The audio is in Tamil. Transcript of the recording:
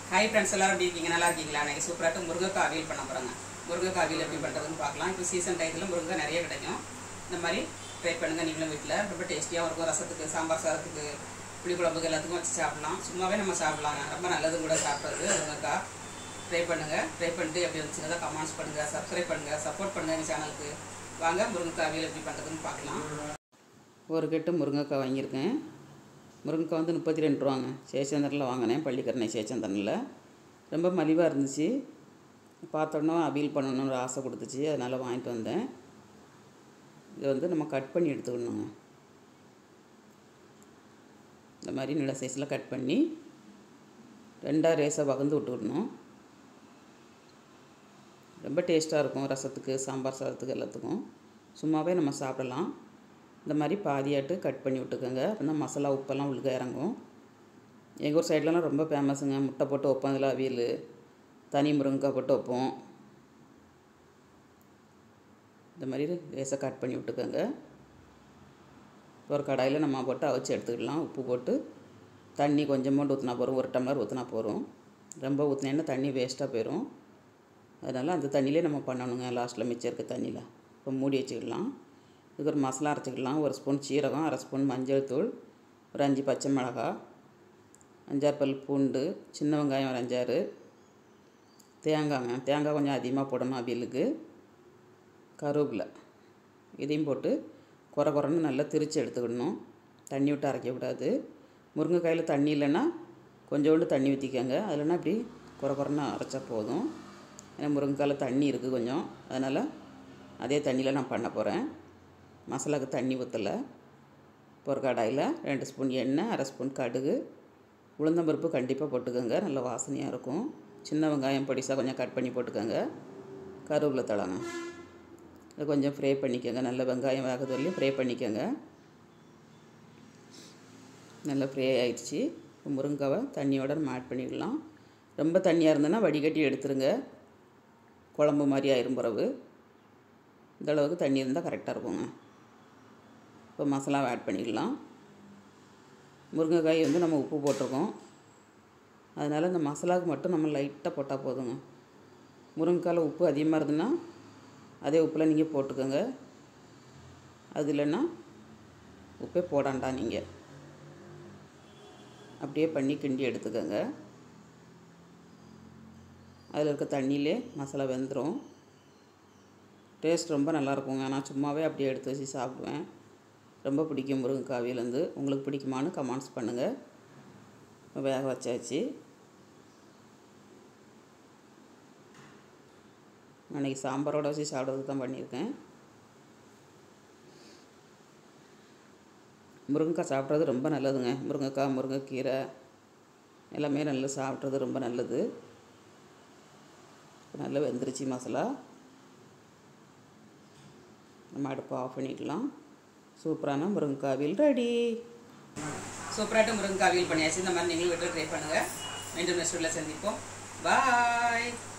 ஹாய் ஃப்ரெண்ட்ஸ் எல்லாரும் எப்படி இருக்கீங்க நல்லா இருக்கீங்களா இன்னைக்கு சூப்பராக முருங்கைக்காய் அவியல் பண்ண போகிறாங்க முருங்கைக்காய் அவியல் எப்படி பண்ணுறதுன்னு பார்க்கலாம் இப்போ சீசன் டயத்தில் முருங்கை நிறைய கிடைக்கும் இந்த மாதிரி ட்ரை பண்ணுங்க நீங்களும் வீட்டில் ரொம்ப டேஸ்டியாகவும் இருக்கும் ரசத்துக்கு சாம்பார் சாதத்துக்கு புளிக்குழம்புக்கு எல்லாத்துக்கும் வச்சு சாப்பிடலாம் சும்மாவே நம்ம சாப்பிடலாங்க ரொம்ப நல்லதும் கூட சாப்பிட்றது முருங்கைக்காய் ட்ரை பண்ணுங்கள் ட்ரை பண்ணிட்டு எப்படி வந்துச்சுங்க கமெண்ட்ஸ் பண்ணுங்கள் சப்ஸ்கிரைப் பண்ணுங்கள் சப்போர்ட் பண்ணுங்கள் எங்கள் சேனலுக்கு வாங்க முருங்கைக்காய் அவியல் எப்படி பண்ணுறதுன்னு பார்க்கலாம் ஒரு கட்டு முருங்கைக்காய் வாங்கியிருக்கேன் முருங்கைக்காய் வந்து முப்பத்தி ரெண்டு ரூபாங்க சேச்சந்திரனில் வாங்கினேன் பள்ளிக்கரணை சேச்சந்திரனில் ரொம்ப மலிவாக இருந்துச்சு பார்த்தோன்னா அவியல் பண்ணணும்னு ஒரு ஆசை கொடுத்துச்சு அதனால் வாங்கிட்டு வந்தேன் இதை வந்து நம்ம கட் பண்ணி எடுத்துக்கணுங்க இந்த மாதிரி நில சைஸில் கட் பண்ணி ரெண்டாக ரேஸாக வகந்து விட்டுக்கணும் ரொம்ப டேஸ்ட்டாக இருக்கும் ரசத்துக்கு சாம்பார் சாதத்துக்கு எல்லாத்துக்கும் சும்மாவே நம்ம சாப்பிடலாம் இந்த மாதிரி பாதியாட்டு கட் பண்ணி விட்டுக்கோங்க அப்போ மசாலா உப்பெல்லாம் உள்ள இறங்கும் எங்கள் ஊர் சைட்லலாம் ரொம்ப ஃபேமஸுங்க முட்டை போட்டு வைப்போம் அதில் அவியல் தனி முருங்கைக்காய் போட்டு வைப்போம் இந்த மாதிரி லேசாக கட் பண்ணி விட்டுக்கோங்க ஒரு கடாயில் நம்ம போட்டு அவிச்சு எடுத்துக்கலாம் உப்பு போட்டு தண்ணி கொஞ்சமாக ஊற்றினா போகிறோம் ஒரு டம்ளர் ஊற்றினா போகிறோம் ரொம்ப ஊற்றினேன்னா தண்ணி வேஸ்ட்டாக போயிடும் அதனால் அந்த தண்ணியிலே நம்ம பண்ணணுங்க லாஸ்ட்டில் மிச்சம் இருக்க தண்ணியில் இப்போ மூடி வச்சுக்கலாம் இதுக்கு ஒரு மசாலா அரைச்சிக்கலாம் ஒரு ஸ்பூன் சீரகம் அரை ஸ்பூன் மஞ்சள் தூள் ஒரு அஞ்சு பச்சை மிளகா அஞ்சாறு பல் பூண்டு சின்ன வெங்காயம் ஒரு அஞ்சாறு தேங்காய்ங்க தேங்காய் கொஞ்சம் அதிகமாக போடணும் அவியலுக்கு கருவேப்பிலை இதையும் போட்டு குறை குறைன்னு நல்லா திரித்து எடுத்துக்கிடணும் தண்ணி விட்டு அரைக்க விடாது முருங்கைக்காயில் தண்ணி இல்லைன்னா கொஞ்சோண்டு தண்ணி ஊற்றிக்கோங்க அதுலன்னா இப்படி குறை குறைன்னு அரைச்சா போதும் ஏன்னா முருங்கைக்காயில் தண்ணி இருக்குது கொஞ்சம் அதனால் அதே தண்ணியில் நான் பண்ண போகிறேன் மசாலாவுக்கு தண்ணி ஊற்றலை இப்போ ஒரு கடாயில் ரெண்டு ஸ்பூன் எண்ணெய் அரை ஸ்பூன் கடுகு உளுந்தம்பருப்பு கண்டிப்பாக போட்டுக்கோங்க நல்ல வாசனையாக இருக்கும் சின்ன வெங்காயம் பொடிசாக கொஞ்சம் கட் பண்ணி போட்டுக்கோங்க கருவேப்பிலை தழங்க இதை கொஞ்சம் ஃப்ரை பண்ணிக்கோங்க நல்ல வெங்காயம் வேகிறது வரலையும் ஃப்ரை பண்ணிக்கோங்க நல்லா ஃப்ரை ஆயிடுச்சு இப்போ முருங்காவை தண்ணியோட நம்ம ஆட் பண்ணிக்கலாம் ரொம்ப தண்ணியாக இருந்ததுன்னா வடிகட்டி எடுத்துருங்க குழம்பு மாதிரி ஆயிரும் பிறகு இந்த அளவுக்கு தண்ணி இருந்தால் கரெக்டாக இருக்குங்க இப்போ மசாலாவை ஆட் பண்ணிக்கலாம் முருங்கைக்காய் வந்து நம்ம உப்பு போட்டிருக்கோம் அதனால் இந்த மசாலாவுக்கு மட்டும் நம்ம லைட்டாக போட்டால் போதுங்க முருங்கைக்காயில் உப்பு அதிகமாக இருந்ததுன்னா அதே உப்பில் நீங்கள் போட்டுக்கோங்க அது இல்லைன்னா உப்பே போடாண்டா நீங்கள் அப்படியே பண்ணி கிண்டி எடுத்துக்கோங்க அதில் இருக்க தண்ணியிலே மசாலா வெந்துடும் டேஸ்ட் ரொம்ப நல்லாயிருக்குங்க நான் சும்மாவே அப்படியே எடுத்து வச்சு சாப்பிடுவேன் ரொம்ப பிடிக்கும் முருங்கைக்காய் அவியலேருந்து உங்களுக்கு பிடிக்குமான்னு கமெண்ட்ஸ் பண்ணுங்கள் வேக வச்சாச்சு அன்றைக்கி சாம்பாரோட வச்சு சாப்பிட்றதுக்கு தான் பண்ணியிருக்கேன் முருங்கைக்காய் சாப்பிட்றது ரொம்ப நல்லதுங்க முருங்கைக்காய் முருங்கைக்கீரை எல்லாமே நல்லா சாப்பிட்றது ரொம்ப நல்லது நல்லா வெந்துருச்சு மசாலா நம்ம அடுப்பை ஆஃப் பண்ணிக்கலாம் சூப்பரான முருங்கைக்காய் அவியல் ரெடி சூப்பராகிட்ட முருங்கைக்காய் அவியல் பண்ணியாச்சு இந்த மாதிரி நீங்களும் வீட்டில் ட்ரை பண்ணுங்கள் மீண்டும் நெக்ஸ்ட் சந்திப்போம் பாய்